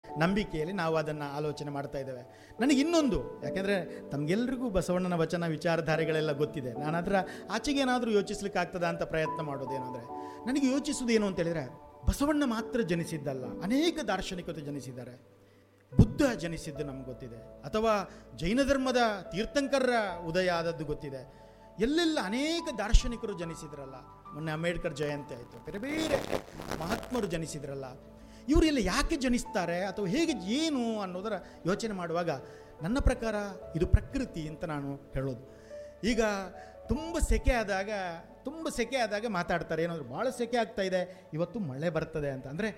ನಂಬಿಕೆಯಲ್ಲಿ ನಾವು ಅದನ್ನು ಆಲೋಚನೆ ಮಾಡ್ತಾ ಇದ್ದೇವೆ ನನಗೆ ಇನ್ನೊಂದು ಯಾಕೆಂದರೆ ತಮಗೆಲ್ರಿಗೂ ಬಸವಣ್ಣನ ವಚನ ವಿಚಾರಧಾರೆಗಳೆಲ್ಲ ಗೊತ್ತಿದೆ ನಾನು ಅದರ ಆಚೆಗೆ ಏನಾದರೂ ಯೋಚಿಸ್ಲಿಕ್ಕೆ ಆಗ್ತದ ಅಂತ ಪ್ರಯತ್ನ ಮಾಡೋದೇನೆಂದರೆ ನನಗೆ ಯೋಚಿಸುವುದು ಏನು ಅಂತ ಹೇಳಿದರೆ ಬಸವಣ್ಣ ಮಾತ್ರ ಜನಿಸಿದ್ದಲ್ಲ ಅನೇಕ ದಾರ್ಶನಿಕರು ಜನಿಸಿದ್ದಾರೆ ಬುದ್ಧ ಜನಿಸಿದ್ದು ನಮ್ಗೆ ಗೊತ್ತಿದೆ ಅಥವಾ ಜೈನ ಧರ್ಮದ ತೀರ್ಥಂಕರರ ಉದಯ ಆದದ್ದು ಗೊತ್ತಿದೆ ಎಲ್ಲೆಲ್ಲ ಅನೇಕ ದಾರ್ಶನಿಕರು ಜನಿಸಿದ್ರಲ್ಲ ಮೊನ್ನೆ ಅಂಬೇಡ್ಕರ್ ಜಯಂತಿ ಆಯಿತು ಬೇರೆ ಬೇರೆ ಮಹಾತ್ಮರು ಜನಿಸಿದ್ರಲ್ಲ ಇವರೆಲ್ಲ ಯಾಕೆ ಜನಿಸ್ತಾರೆ ಅಥವಾ ಹೇಗೆ ಏನು ಅನ್ನೋದರ ಯೋಚನೆ ಮಾಡುವಾಗ ನನ್ನ ಪ್ರಕಾರ ಇದು ಪ್ರಕೃತಿ ಅಂತ ನಾನು ಹೇಳೋದು ಈಗ ತುಂಬ ಸೆಕೆ ಆದಾಗ ತುಂಬ ಸೆಕೆ ಆದಾಗ ಮಾತಾಡ್ತಾರೆ ಏನಾದರೂ ಭಾಳ ಸೆಕೆ ಆಗ್ತಾ ಇದೆ ಇವತ್ತು ಮಳೆ ಬರ್ತದೆ ಅಂತ ಅಂದರೆ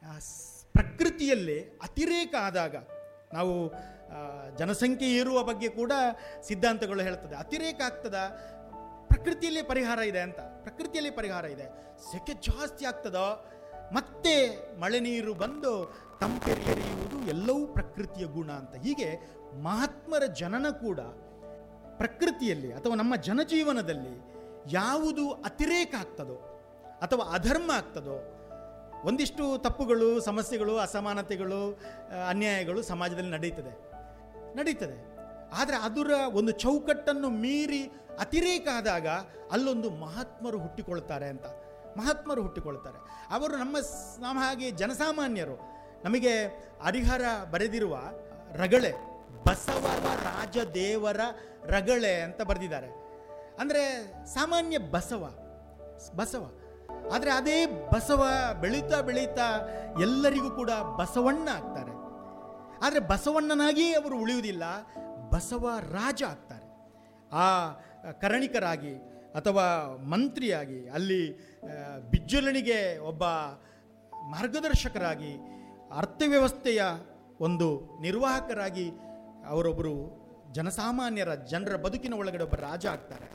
ಪ್ರಕೃತಿಯಲ್ಲಿ ಅತಿರೇಕ ಆದಾಗ ನಾವು ಆ, ಜನಸಂಖ್ಯೆ ಏರುವ ಬಗ್ಗೆ ಕೂಡ ಸಿದ್ಧಾಂತಗಳು ಹೇಳ್ತದೆ ಅತಿರೇಕ ಆಗ್ತದ ಪ್ರಕೃತಿಯಲ್ಲಿ ಪರಿಹಾರ ಇದೆ ಅಂತ ಪ್ರಕೃತಿಯಲ್ಲಿ ಪರಿಹಾರ ಇದೆ ಸೆಕೆ ಜಾಸ್ತಿ ಆಗ್ತದೋ ಮತ್ತೆ ಮಳೆ ನೀರು ಬಂದು ತಂಪೆರಿಯುವುದು ಎಲ್ಲವೂ ಪ್ರಕೃತಿಯ ಗುಣ ಅಂತ ಹೀಗೆ ಮಹಾತ್ಮರ ಜನನ ಕೂಡ ಪ್ರಕೃತಿಯಲ್ಲಿ ಅಥವಾ ನಮ್ಮ ಜನಜೀವನದಲ್ಲಿ ಯಾವುದು ಅತಿರೇಕ ಆಗ್ತದೋ ಅಥವಾ ಅಧರ್ಮ ಆಗ್ತದೋ ಒಂದಿಷ್ಟು ತಪ್ಪುಗಳು ಸಮಸ್ಯೆಗಳು ಅಸಮಾನತೆಗಳು ಆ, ಅನ್ಯಾಯಗಳು ಸಮಾಜದಲ್ಲಿ ನಡೀತದೆ ನಡೀತದೆ ಆದರೆ ಅದರ ಒಂದು ಚೌಕಟ್ಟನ್ನು ಮೀರಿ ಅತಿರೇಕ ಆದಾಗ ಅಲ್ಲೊಂದು ಮಹಾತ್ಮರು ಹುಟ್ಟಿಕೊಳ್ತಾರೆ ಅಂತ ಮಹಾತ್ಮರು ಹುಟ್ಟಿಕೊಳ್ತಾರೆ ಅವರು ನಮ್ಮ ಸ್- ನಮ್ಮ ಹಾಗೆ ಜನಸಾಮಾನ್ಯರು ನಮಗೆ ಹರಿಹರ ಬರೆದಿರುವ ರಗಳೆ ಬಸವರ ರಾಜದೇವರ ರಗಳೆ ಅಂತ ಬರೆದಿದ್ದಾರೆ ಅಂದರೆ ಸಾಮಾನ್ಯ ಬಸವ ಬಸವ ಆದರೆ ಅದೇ ಬಸವ ಬೆಳೀತಾ ಬೆಳೀತಾ ಎಲ್ಲರಿಗೂ ಕೂಡ ಬಸವಣ್ಣ ಆಗ್ತಾರೆ ಆದರೆ ಬಸವಣ್ಣನಾಗಿ ಅವರು ಉಳಿಯುವುದಿಲ್ಲ ಬಸವ ರಾಜ ಆಗ್ತಾರೆ ಆ ಕರಣಿಕರಾಗಿ ಅಥವಾ ಮಂತ್ರಿಯಾಗಿ ಅಲ್ಲಿ ಆ, ಬಿಜ್ಜಲನಿಗೆ ಒಬ್ಬ ಮಾರ್ಗದರ್ಶಕರಾಗಿ ಅರ್ಥವ್ಯವಸ್ಥೆಯ ಒಂದು ನಿರ್ವಾಹಕರಾಗಿ ಅವರೊಬ್ಬರು ಜನಸಾಮಾನ್ಯರ ಜನರ ಬದುಕಿನ ಒಳಗಡೆ ಒಬ್ಬ ರಾಜ ಆಗ್ತಾರೆ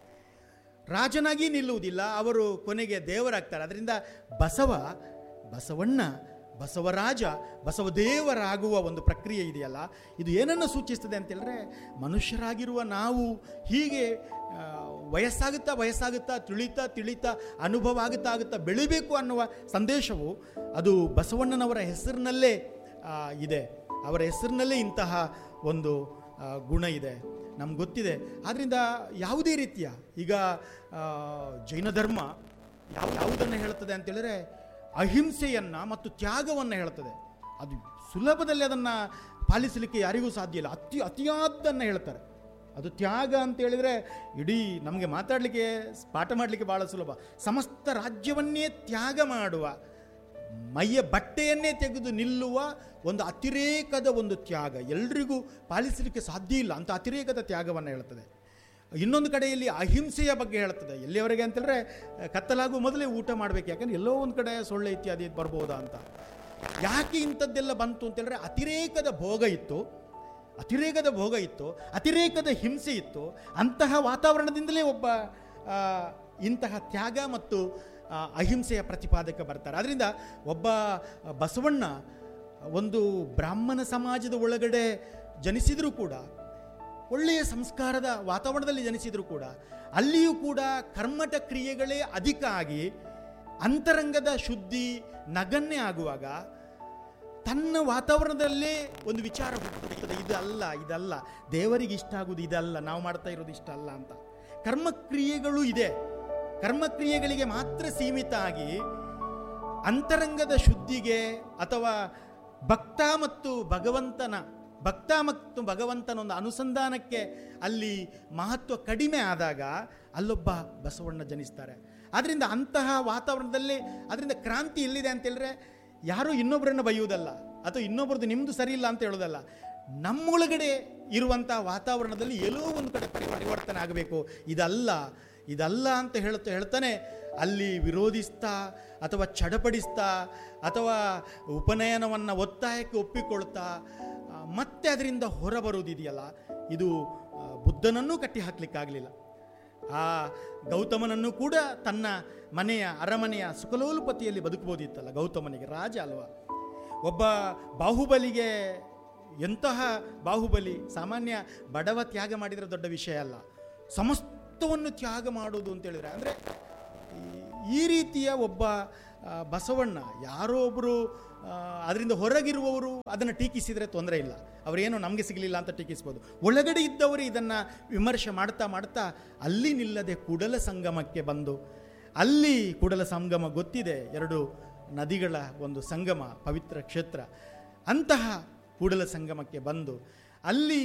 ರಾಜನಾಗಿ ನಿಲ್ಲುವುದಿಲ್ಲ ಅವರು ಕೊನೆಗೆ ದೇವರಾಗ್ತಾರೆ ಅದರಿಂದ ಬಸವ ಬಸವಣ್ಣ ಬಸವರಾಜ ಬಸವದೇವರಾಗುವ ಒಂದು ಪ್ರಕ್ರಿಯೆ ಇದೆಯಲ್ಲ ಇದು ಏನನ್ನು ಸೂಚಿಸ್ತದೆ ಅಂತ ಹೇಳಿದ್ರೆ ಮನುಷ್ಯರಾಗಿರುವ ನಾವು ಹೀಗೆ ಆ, ವಯಸ್ಸಾಗುತ್ತಾ ವಯಸ್ಸಾಗುತ್ತಾ ತಿಳಿತಾ ತಿಳಿತಾ ಅನುಭವ ಆಗುತ್ತಾ ಆಗುತ್ತಾ ಬೆಳಿಬೇಕು ಅನ್ನುವ ಸಂದೇಶವು ಅದು ಬಸವಣ್ಣನವರ ಹೆಸರಿನಲ್ಲೇ ಆ, ಇದೆ ಅವರ ಹೆಸರಿನಲ್ಲೇ ಇಂತಹ ಒಂದು ಆ, ಗುಣ ಇದೆ ನಮ್ಗೆ ಗೊತ್ತಿದೆ ಆದ್ದರಿಂದ ಯಾವುದೇ ರೀತಿಯ ಈಗ ಆ, ಜೈನ ಧರ್ಮ ಯಾವ ಯಾವುದನ್ನು ಹೇಳ್ತದೆ ಅಂತ ಹೇಳಿದ್ರೆ ಅಹಿಂಸೆಯನ್ನು ಮತ್ತು ತ್ಯಾಗವನ್ನು ಹೇಳ್ತದೆ ಅದು ಸುಲಭದಲ್ಲಿ ಅದನ್ನು ಪಾಲಿಸಲಿಕ್ಕೆ ಯಾರಿಗೂ ಸಾಧ್ಯ ಇಲ್ಲ ಅತಿ ಅತಿಯಾದ್ದನ್ನು ಹೇಳ್ತಾರೆ ಅದು ತ್ಯಾಗ ಅಂತ ಹೇಳಿದರೆ ಇಡೀ ನಮಗೆ ಮಾತಾಡಲಿಕ್ಕೆ ಪಾಠ ಮಾಡಲಿಕ್ಕೆ ಭಾಳ ಸುಲಭ ಸಮಸ್ತ ರಾಜ್ಯವನ್ನೇ ತ್ಯಾಗ ಮಾಡುವ ಮೈಯ ಬಟ್ಟೆಯನ್ನೇ ತೆಗೆದು ನಿಲ್ಲುವ ಒಂದು ಅತಿರೇಕದ ಒಂದು ತ್ಯಾಗ ಎಲ್ರಿಗೂ ಪಾಲಿಸಲಿಕ್ಕೆ ಸಾಧ್ಯ ಇಲ್ಲ ಅಂತ ಅತಿರೇಕದ ತ್ಯಾಗವನ್ನು ಹೇಳ್ತದೆ ಇನ್ನೊಂದು ಕಡೆಯಲ್ಲಿ ಅಹಿಂಸೆಯ ಬಗ್ಗೆ ಹೇಳ್ತದೆ ಎಲ್ಲಿಯವರೆಗೆ ಅಂತಂದರೆ ಕತ್ತಲಾಗುವ ಮೊದಲೇ ಊಟ ಮಾಡಬೇಕು ಯಾಕಂದ್ರೆ ಎಲ್ಲೋ ಒಂದು ಕಡೆ ಸೊಳ್ಳೆ ಇತ್ಯಾದಿ ಬರ್ಬೋದಾ ಅಂತ ಯಾಕೆ ಇಂಥದ್ದೆಲ್ಲ ಬಂತು ಅಂತೇಳಿದ್ರೆ ಅತಿರೇಕದ ಭೋಗ ಇತ್ತು ಅತಿರೇಕದ ಭೋಗ ಇತ್ತು ಅತಿರೇಕದ ಹಿಂಸೆ ಇತ್ತು ಅಂತಹ ವಾತಾವರಣದಿಂದಲೇ ಒಬ್ಬ ಆ, ಇಂತಹ ತ್ಯಾಗ ಮತ್ತು ಆ, ಅಹಿಂಸೆಯ ಪ್ರತಿಪಾದಕ ಬರ್ತಾರೆ ಅದರಿಂದ ಒಬ್ಬ ಬಸವಣ್ಣ ಒಂದು ಬ್ರಾಹ್ಮಣ ಸಮಾಜದ ಒಳಗಡೆ ಜನಿಸಿದರೂ ಕೂಡ ಒಳ್ಳೆಯ ಸಂಸ್ಕಾರದ ವಾತಾವರಣದಲ್ಲಿ ಜನಿಸಿದರೂ ಕೂಡ ಅಲ್ಲಿಯೂ ಕೂಡ ಕರ್ಮಟ ಕ್ರಿಯೆಗಳೇ ಅಧಿಕ ಆಗಿ ಅಂತರಂಗದ ಶುದ್ಧಿ ನಗನ್ಯ ಆಗುವಾಗ ತನ್ನ ವಾತಾವರಣದಲ್ಲೇ ಒಂದು ವಿಚಾರ ಹುಟ್ಟುತ್ತದೆ ಇದು ಅಲ್ಲ ಇದಲ್ಲ ದೇವರಿಗೆ ಇಷ್ಟ ಆಗುವುದು ಇದಲ್ಲ ನಾವು ಮಾಡ್ತಾ ಇರೋದು ಇಷ್ಟ ಅಲ್ಲ ಅಂತ ಕರ್ಮಕ್ರಿಯೆಗಳು ಇದೆ ಕರ್ಮಕ್ರಿಯೆಗಳಿಗೆ ಮಾತ್ರ ಸೀಮಿತ ಆಗಿ ಅಂತರಂಗದ ಶುದ್ಧಿಗೆ ಅಥವಾ ಭಕ್ತ ಮತ್ತು ಭಗವಂತನ ಭಕ್ತ ಮತ್ತು ಭಗವಂತನ ಒಂದು ಅನುಸಂಧಾನಕ್ಕೆ ಅಲ್ಲಿ ಮಹತ್ವ ಕಡಿಮೆ ಆದಾಗ ಅಲ್ಲೊಬ್ಬ ಬಸವಣ್ಣ ಜನಿಸ್ತಾರೆ ಆದ್ದರಿಂದ ಅಂತಹ ವಾತಾವರಣದಲ್ಲಿ ಅದರಿಂದ ಕ್ರಾಂತಿ ಎಲ್ಲಿದೆ ಅಂತ ಹೇಳಿದ್ರೆ ಯಾರೂ ಇನ್ನೊಬ್ಬರನ್ನು ಬೈಯುವುದಲ್ಲ ಅಥವಾ ಇನ್ನೊಬ್ಬರದ್ದು ನಿಮ್ಮದು ಸರಿ ಇಲ್ಲ ಅಂತ ಹೇಳೋದಲ್ಲ ನಮ್ಮೊಳಗಡೆ ಇರುವಂಥ ವಾತಾವರಣದಲ್ಲಿ ಎಲ್ಲೋ ಒಂದು ಕಡೆ ಪರಿ- ಪರಿವರ್ತನೆ ಆಗಬೇಕು ಇದಲ್ಲ ಇದಲ್ಲ ಅಂತ ಹೇಳ್ತಾ ಹೇಳ್ತಾನೆ ಅಲ್ಲಿ ವಿರೋಧಿಸ್ತಾ ಅಥವಾ ಚಡಪಡಿಸ್ತಾ ಅಥವಾ ಉಪನಯನವನ್ನು ಒತ್ತಾಯಕ್ಕೆ ಒಪ್ಪಿಕೊಳ್ತಾ ಆ, ಮತ್ತೆ ಅದರಿಂದ ಹೊರಬರುವುದಿದೆಯಲ್ಲ ಇದು ಆ, ಬುದ್ಧನನ್ನೂ ಕಟ್ಟಿ ಹಾಕಲಿಕ್ಕಾಗಲಿಲ್ಲ ಆ ಗೌತಮನನ್ನು ಕೂಡ ತನ್ನ ಮನೆಯ ಅರಮನೆಯ ಸುಖಲೋಲುಪತಿಯಲ್ಲಿ ಬದುಕಬಹುದಿತ್ತಲ್ಲ ಗೌತಮನಿಗೆ ರಾಜ ಅಲ್ವಾ ಒಬ್ಬ ಬಾಹುಬಲಿಗೆ ಎಂತಹ ಬಾಹುಬಲಿ ಸಾಮಾನ್ಯ ಬಡವ ತ್ಯಾಗ ಮಾಡಿದರೆ ದೊಡ್ಡ ವಿಷಯ ಅಲ್ಲ ಸಮಸ್ತವನ್ನು ತ್ಯಾಗ ಮಾಡೋದು ಅಂತ ಹೇಳಿದ್ರೆ ಅಂದರೆ ಈ ರೀತಿಯ ಒಬ್ಬ ಆ, ಬಸವಣ್ಣ ಯಾರೋ ಒಬ್ಬರು ಅದರಿಂದ ಹೊರಗಿರುವವರು ಅದನ್ನು ಟೀಕಿಸಿದರೆ ತೊಂದರೆ ಇಲ್ಲ ಅವರೇನು ನಮಗೆ ಸಿಗಲಿಲ್ಲ ಅಂತ ಟೀಕಿಸ್ಬೋದು ಒಳಗಡೆ ಇದ್ದವರು ಇದನ್ನು ವಿಮರ್ಶೆ ಮಾಡ್ತಾ ಮಾಡ್ತಾ ಅಲ್ಲಿ ನಿಲ್ಲದೆ ಕೂಡಲ ಸಂಗಮಕ್ಕೆ ಬಂದು ಅಲ್ಲಿ ಕೂಡಲ ಸಂಗಮ ಗೊತ್ತಿದೆ ಎರಡು ನದಿಗಳ ಒಂದು ಸಂಗಮ ಪವಿತ್ರ ಕ್ಷೇತ್ರ ಅಂತಹ ಕೂಡಲ ಸಂಗಮಕ್ಕೆ ಬಂದು ಅಲ್ಲಿ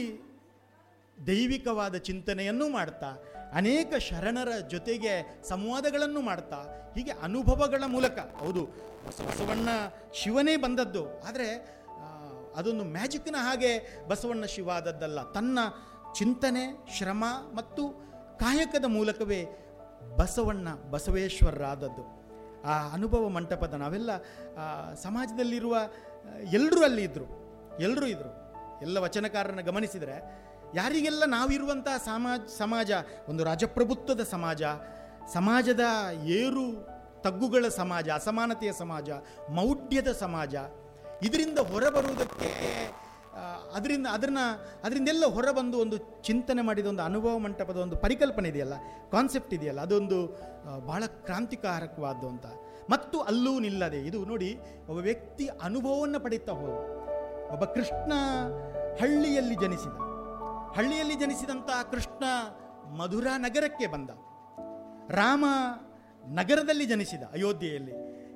ದೈವಿಕವಾದ ಚಿಂತನೆಯನ್ನು ಮಾಡ್ತಾ ಅನೇಕ ಶರಣರ ಜೊತೆಗೆ ಸಂವಾದಗಳನ್ನು ಮಾಡ್ತಾ ಹೀಗೆ ಅನುಭವಗಳ ಮೂಲಕ ಹೌದು ಬಸ- ಬಸವಣ್ಣ ಶಿವನೇ ಬಂದದ್ದು ಆದರೆ ಆ, ಅದೊಂದು ಮ್ಯಾಜಿಕ್ನ ಹಾಗೆ ಬಸವಣ್ಣ ಶಿವ ಆದದ್ದಲ್ಲ ತನ್ನ ಚಿಂತನೆ ಶ್ರಮ ಮತ್ತು ಕಾಯಕದ ಮೂಲಕವೇ ಬಸವಣ್ಣ ಬಸವೇಶ್ವರರಾದದ್ದು ಆ ಅನುಭವ ಮಂಟಪದ ನಾವೆಲ್ಲ ಆ, ಸಮಾಜದಲ್ಲಿರುವ ಎಲ್ಲರೂ ಅಲ್ಲಿ ಇದ್ದರು ಎಲ್ಲರೂ ಇದ್ದರು ಎಲ್ಲ ವಚನಕಾರರನ್ನು ಗಮನಿಸಿದರೆ ಯಾರಿಗೆಲ್ಲ ನಾವಿರುವಂತಹ ಸಮಾಜ ಸಮಾಜ ಒಂದು ರಾಜಪ್ರಭುತ್ವದ ಸಮಾಜ ಸಮಾಜದ ಏರು ತಗ್ಗುಗಳ ಸಮಾಜ ಅಸಮಾನತೆಯ ಸಮಾಜ ಮೌಢ್ಯದ ಸಮಾಜ ಇದರಿಂದ ಹೊರಬರುವುದಕ್ಕೆ ಆ, ಅದರಿಂದ ಅದನ್ನ ಅದರಿಂದೆಲ್ಲ ಹೊರಬಂದು ಒಂದು ಚಿಂತನೆ ಮಾಡಿದ ಒಂದು ಅನುಭವ ಮಂಟಪದ ಒಂದು ಪರಿಕಲ್ಪನೆ ಇದೆಯಲ್ಲ ಕಾನ್ಸೆಪ್ಟ್ ಇದೆಯಲ್ಲ ಅದೊಂದು ಆ, ಬಹಳ ಕ್ರಾಂತಿಕಾರಕವಾದ್ದು ಅಂತ ಮತ್ತು ಅಲ್ಲೂ ನಿಲ್ಲದೆ ಇದು ನೋಡಿ ಒಬ್ಬ ವ್ಯಕ್ತಿ ಅನುಭವವನ್ನು ಪಡೀತಾ ಹೋದ ಒಬ್ಬ ಕೃಷ್ಣ ಹಳ್ಳಿಯಲ್ಲಿ ಜನಿಸಿದ ಹಳ್ಳಿಯಲ್ಲಿ ಜನಿಸಿದಂಥ ಕೃಷ್ಣ ಮಧುರಾ ನಗರಕ್ಕೆ ಬಂದ ರಾಮ ನಗರದಲ್ಲಿ ಜನಿಸಿದ ಅಯೋಧ್ಯೆಯಲ್ಲಿ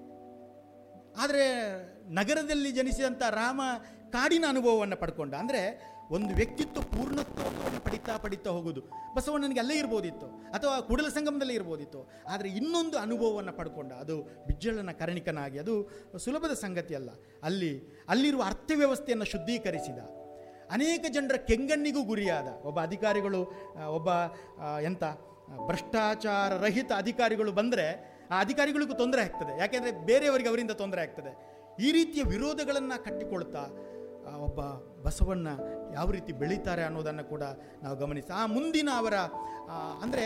ಆದರೆ ನಗರದಲ್ಲಿ ಜನಿಸಿದಂಥ ರಾಮ ಕಾಡಿನ ಅನುಭವವನ್ನು ಪಡ್ಕೊಂಡ ಅಂದರೆ ಒಂದು ವ್ಯಕ್ತಿತ್ವ ಪೂರ್ಣತ್ವವನ್ನು ಪಡಿತಾ ಪಡಿತಾ ಹೋಗೋದು ಬಸವಣ್ಣನಿಗೆ ಅಲ್ಲೇ ಇರ್ಬೋದಿತ್ತು ಅಥವಾ ಕೂಡಲ ಸಂಗಮದಲ್ಲೇ ಇರ್ಬೋದಿತ್ತು ಆದರೆ ಇನ್ನೊಂದು ಅನುಭವವನ್ನು ಪಡ್ಕೊಂಡ ಅದು ಬಿಜ್ಜಳನ ಕರ್ಣಿಕನಾಗಿ ಅದು ಸುಲಭದ ಸಂಗತಿ ಅಲ್ಲ ಅಲ್ಲಿ ಅಲ್ಲಿರುವ ಅರ್ಥವ್ಯವಸ್ಥೆಯನ್ನು ಶುದ್ಧೀಕರಿಸಿದ ಅನೇಕ ಜನರ ಕೆಂಗಣ್ಣಿಗೂ ಗುರಿಯಾದ ಒಬ್ಬ ಅಧಿಕಾರಿಗಳು ಆ, ಒಬ್ಬ ಆ, ಎಂಥ ಆ, ಭ್ರಷ್ಟಾಚಾರ ರಹಿತ ಅಧಿಕಾರಿಗಳು ಬಂದರೆ ಆ ಅಧಿಕಾರಿಗಳಿಗೂ ತೊಂದರೆ ಆಗ್ತದೆ ಯಾಕೆಂದರೆ ಬೇರೆಯವರಿಗೆ ಅವರಿಂದ ತೊಂದರೆ ಆಗ್ತದೆ ಈ ರೀತಿಯ ವಿರೋಧಗಳನ್ನು ಕಟ್ಟಿಕೊಳ್ತಾ ಆ, ಒಬ್ಬ ಬಸವಣ್ಣ ಯಾವ ರೀತಿ ಬೆಳೀತಾರೆ ಅನ್ನೋದನ್ನು ಕೂಡ ನಾವು ಗಮನಿಸಿ ಆ ಮುಂದಿನ ಅವರ ಅಂದರೆ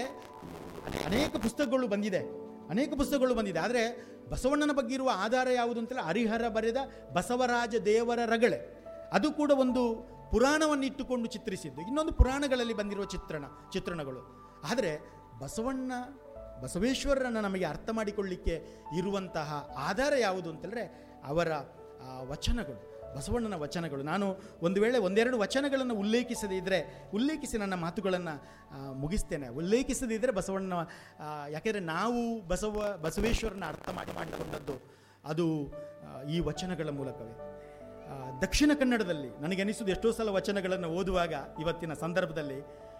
ಅನೇಕ ಪುಸ್ತಕಗಳು ಬಂದಿದೆ ಅನೇಕ ಪುಸ್ತಕಗಳು ಬಂದಿದೆ ಆದರೆ ಬಸವಣ್ಣನ ಬಗ್ಗೆ ಇರುವ ಆಧಾರ ಯಾವುದು ಅಂತೇಳಿ ಹರಿಹರ ಬರೆದ ಬಸವರಾಜ ದೇವರ ರಗಳೆ ಅದು ಕೂಡ ಒಂದು ಪುರಾಣವನ್ನು ಇಟ್ಟುಕೊಂಡು ಚಿತ್ರಿಸಿದ್ದು ಇನ್ನೊಂದು ಪುರಾಣಗಳಲ್ಲಿ ಬಂದಿರುವ ಚಿತ್ರಣ ಚಿತ್ರಣಗಳು ಆದರೆ ಬಸವಣ್ಣ ಬಸವೇಶ್ವರರನ್ನು ನಮಗೆ ಅರ್ಥ ಮಾಡಿಕೊಳ್ಳಿಕ್ಕೆ ಇರುವಂತಹ ಆಧಾರ ಯಾವುದು ಅಂತಂದರೆ ಅವರ ಆ, ವಚನಗಳು ಬಸವಣ್ಣನ ವಚನಗಳು ನಾನು ಒಂದು ವೇಳೆ ಒಂದೆರಡು ವಚನಗಳನ್ನು ಉಲ್ಲೇಖಿಸದೇ ಇದ್ದರೆ ಉಲ್ಲೇಖಿಸಿ ನನ್ನ ಮಾತುಗಳನ್ನು ಮುಗಿಸ್ತೇನೆ ಉಲ್ಲೇಖಿಸದೇ ಇದ್ದರೆ ಬಸವಣ್ಣ ಆ, ಯಾಕೆಂದರೆ ನಾವು ಬಸವ ಬಸವೇಶ್ವರನ ಅರ್ಥ ಮಾಡಿ ಮಾಡಿಕೊಂಡದ್ದು ಅದು ಆ, ಈ ವಚನಗಳ ಮೂಲಕವೇ ಆ, ದಕ್ಷಿಣ ಕನ್ನಡದಲ್ಲಿ ನನಗೆ ಅನಿಸುವುದು ಎಷ್ಟೋ ಸಲ ವಚನಗಳನ್ನು ಓದುವಾಗ ಇವತ್ತಿನ ಸಂದರ್ಭದಲ್ಲಿ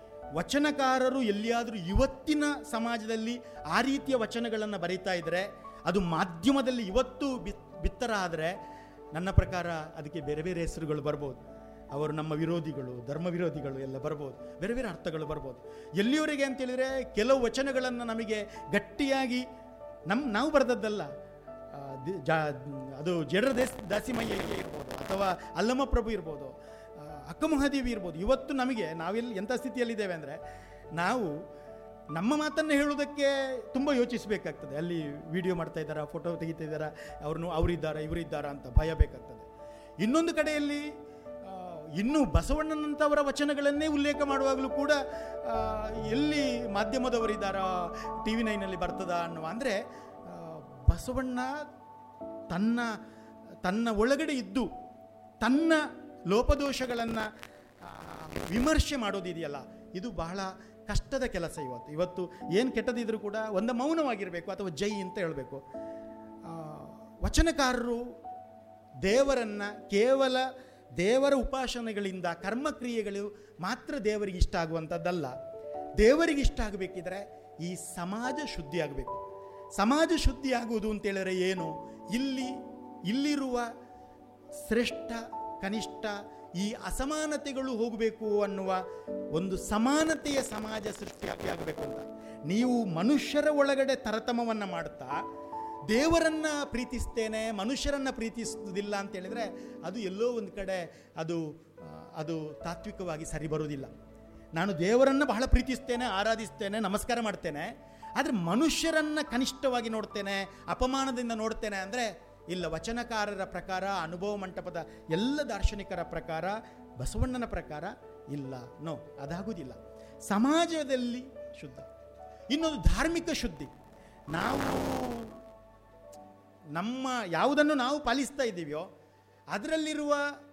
ವಚನಕಾರರು ಎಲ್ಲಿಯಾದರೂ ಇವತ್ತಿನ ಸಮಾಜದಲ್ಲಿ ಆ ರೀತಿಯ ವಚನಗಳನ್ನು ಬರೀತಾ ಇದ್ದರೆ ಅದು ಮಾಧ್ಯಮದಲ್ಲಿ ಇವತ್ತು ಬಿತ್ ಬಿತ್ತರ ಆದರೆ ನನ್ನ ಪ್ರಕಾರ ಅದಕ್ಕೆ ಬೇರೆ ಬೇರೆ ಹೆಸರುಗಳು ಬರ್ಬೋದು ಅವರು ನಮ್ಮ ವಿರೋಧಿಗಳು ಧರ್ಮ ವಿರೋಧಿಗಳು ಎಲ್ಲ ಬರ್ಬೋದು ಬೇರೆ ಬೇರೆ ಅರ್ಥಗಳು ಬರ್ಬೋದು ಎಲ್ಲಿಯವರೆಗೆ ಅಂತೇಳಿದರೆ ಕೆಲವು ವಚನಗಳನ್ನು ನಮಗೆ ಗಟ್ಟಿಯಾಗಿ ನಮ್ಮ ನಾವು ಬರೆದದ್ದಲ್ಲ ಆ, ದಿ- ಜಾ ಅದು ಜಡರ ದೇಸ್ ದಾಸಿಮಯ್ಯ ಇರ್ಬೋದು ಅಥವಾ ಅಲ್ಲಮ್ಮ ಪ್ರಭು ಇರ್ಬೋದು ಆ, ಅಕ್ಕ ಮಹಾದೇವಿ ಇರ್ಬೋದು ಇವತ್ತು ನಮಗೆ ನಾವೆಲ್ಲಿ ಎಂಥ ಸ್ಥಿತಿಯಲ್ಲಿದ್ದೇವೆ ಅಂದರೆ ನಾವು ನಮ್ಮ ಮಾತನ್ನು ಹೇಳುವುದಕ್ಕೆ ತುಂಬ ಯೋಚಿಸಬೇಕಾಗ್ತದೆ ಅಲ್ಲಿ ವಿಡಿಯೋ ಮಾಡ್ತಾ ಇದ್ದಾರಾ ಫೋಟೋ ತೆಗಿತಾ ಇದ್ದಾರಾ ಅವ್ರನ್ನು ಅವರಿದ್ದಾರಾ ಇವರಿದ್ದಾರಾ ಅಂತ ಭಯ ಬೇಕಾಗ್ತದೆ ಇನ್ನೊಂದು ಕಡೆಯಲ್ಲಿ ಆ, ಇನ್ನು ಬಸವಣ್ಣನಂಥವರ ವಚನಗಳನ್ನೇ ಉಲ್ಲೇಖ ಮಾಡುವಾಗಲೂ ಕೂಡ ಆ, ಎಲ್ಲಿ ಮಾಧ್ಯಮದವರಿದ್ದಾರಾ ಟಿ ವಿ ನೈನಲ್ಲಿ ಬರ್ತದಾ ಅನ್ನುವ ಅಂದರೆ ಬಸವಣ್ಣ ತನ್ನ ತನ್ನ ಒಳಗಡೆ ಇದ್ದು ತನ್ನ ಲೋಪದೋಷಗಳನ್ನು ವಿಮರ್ಶೆ ಮಾಡೋದಿದೆಯಲ್ಲ ಇದು ಬಹಳ ಕಷ್ಟದ ಕೆಲಸ ಇವತ್ತು ಇವತ್ತು ಏನು ಕೆಟ್ಟದಿದ್ರೂ ಕೂಡ ಒಂದು ಮೌನವಾಗಿರಬೇಕು ಅಥವಾ ಜೈ ಅಂತ ಹೇಳಬೇಕು ವಚನಕಾರರು ದೇವರನ್ನು ಕೇವಲ ದೇವರ ಉಪಾಸನೆಗಳಿಂದ ಕರ್ಮಕ್ರಿಯೆಗಳು ಮಾತ್ರ ದೇವರಿಗೆ ಇಷ್ಟ ಆಗುವಂಥದ್ದಲ್ಲ ದೇವರಿಗೆ ಇಷ್ಟ ಆಗಬೇಕಿದ್ರೆ ಈ ಸಮಾಜ ಶುದ್ಧಿ ಆಗಬೇಕು ಸಮಾಜ ಶುದ್ಧಿ ಆಗುವುದು ಅಂತೇಳಿದ್ರೆ ಏನು ಇಲ್ಲಿ ಇಲ್ಲಿರುವ ಶ್ರೇಷ್ಠ ಕನಿಷ್ಠ ಈ ಅಸಮಾನತೆಗಳು ಹೋಗಬೇಕು ಅನ್ನುವ ಒಂದು ಸಮಾನತೆಯ ಸಮಾಜ ಸೃಷ್ಟಿಯಾಗಿ ಆಗಬೇಕು ಅಂತ ನೀವು ಮನುಷ್ಯರ ಒಳಗಡೆ ತರತಮವನ್ನು ಮಾಡ್ತಾ ದೇವರನ್ನ ಪ್ರೀತಿಸ್ತೇನೆ ಮನುಷ್ಯರನ್ನ ಪ್ರೀತಿಸುವುದಿಲ್ಲ ಅಂತ ಹೇಳಿದ್ರೆ ಅದು ಎಲ್ಲೋ ಒಂದು ಕಡೆ ಅದು ಆ, ಅದು ತಾತ್ವಿಕವಾಗಿ ಸರಿ ಬರುವುದಿಲ್ಲ ನಾನು ದೇವರನ್ನು ಬಹಳ ಪ್ರೀತಿಸ್ತೇನೆ ಆರಾಧಿಸ್ತೇನೆ ನಮಸ್ಕಾರ ಮಾಡ್ತೇನೆ ಆದರೆ ಮನುಷ್ಯರನ್ನ ಕನಿಷ್ಠವಾಗಿ ನೋಡ್ತೇನೆ ಅಪಮಾನದಿಂದ ನೋಡ್ತೇನೆ ಅಂದರೆ ಇಲ್ಲ ವಚನಕಾರರ ಪ್ರಕಾರ ಅನುಭವ ಮಂಟಪದ ಎಲ್ಲ ದಾರ್ಶನಿಕರ ಪ್ರಕಾರ ಬಸವಣ್ಣನ ಪ್ರಕಾರ ಇಲ್ಲ ನೋ ಅದಾಗುವುದಿಲ್ಲ ಸಮಾಜದಲ್ಲಿ ಶುದ್ಧ ಇನ್ನೊಂದು ಧಾರ್ಮಿಕ ಶುದ್ಧಿ ನಾವು ನಮ್ಮ ಯಾವುದನ್ನು ನಾವು ಪಾಲಿಸ್ತಾ ಇದ್ದೀವೋ ಅದರಲ್ಲಿರುವ